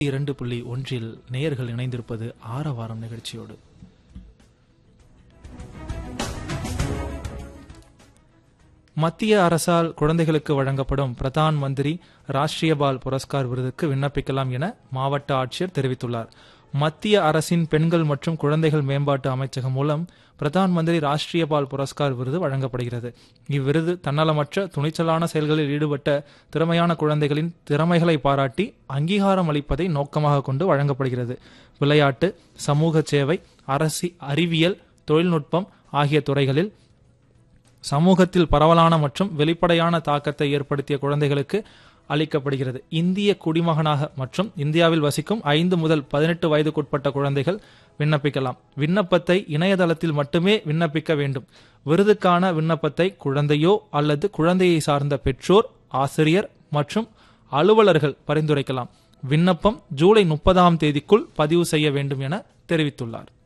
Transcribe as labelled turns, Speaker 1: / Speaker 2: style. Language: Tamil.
Speaker 1: இரண்டு புள்ளி ஒன்றில் நேயர்கள் இணைந்திருப்பது ஆரவாரம் நிகழ்ச்சியோடு மத்திய அரசால் குழந்தைகளுக்கு வழங்கப்படும் பிரதான் மந்திரி ராஷ்டிரிய பால் புரஸ்கார் விருதுக்கு விண்ணப்பிக்கலாம் என மாவட்ட ஆட்சியர் தெரிவித்துள்ளார் மத்திய அரசின் பெண்கள் மற்றும் குழந்தைகள் மேம்பாட்டு அமைச்சகம் மூலம் பிரதான் மந்திரி ராஷ்டிரிய பால் புரஸ்கார் விருது வழங்கப்படுகிறது இவ்விருது தன்னலமற்ற துணிச்சலான செயல்களில் ஈடுபட்ட திறமையான குழந்தைகளின் திறமைகளை பாராட்டி அங்கீகாரம் அளிப்பதை நோக்கமாக கொண்டு வழங்கப்படுகிறது விளையாட்டு சமூக சேவை அரசி அறிவியல் தொழில்நுட்பம் ஆகிய துறைகளில் சமூகத்தில் பரவலான மற்றும் வெளிப்படையான தாக்கத்தை ஏற்படுத்திய குழந்தைகளுக்கு அளிக்கப்படுகிறது இந்திய குடிமகனாக மற்றும் இந்தியாவில் வசிக்கும் ஐந்து முதல் பதினெட்டு வயதுக்குட்பட்ட குழந்தைகள் விண்ணப்பிக்கலாம் விண்ணப்பத்தை இணையதளத்தில் மட்டுமே விண்ணப்பிக்க வேண்டும் விருதுக்கான விண்ணப்பத்தை குழந்தையோ அல்லது குழந்தையை சார்ந்த பெற்றோர் ஆசிரியர் மற்றும் அலுவலர்கள் பரிந்துரைக்கலாம் விண்ணப்பம் ஜூலை முப்பதாம் தேதிக்குள் பதிவு செய்ய வேண்டும் என தெரிவித்துள்ளார்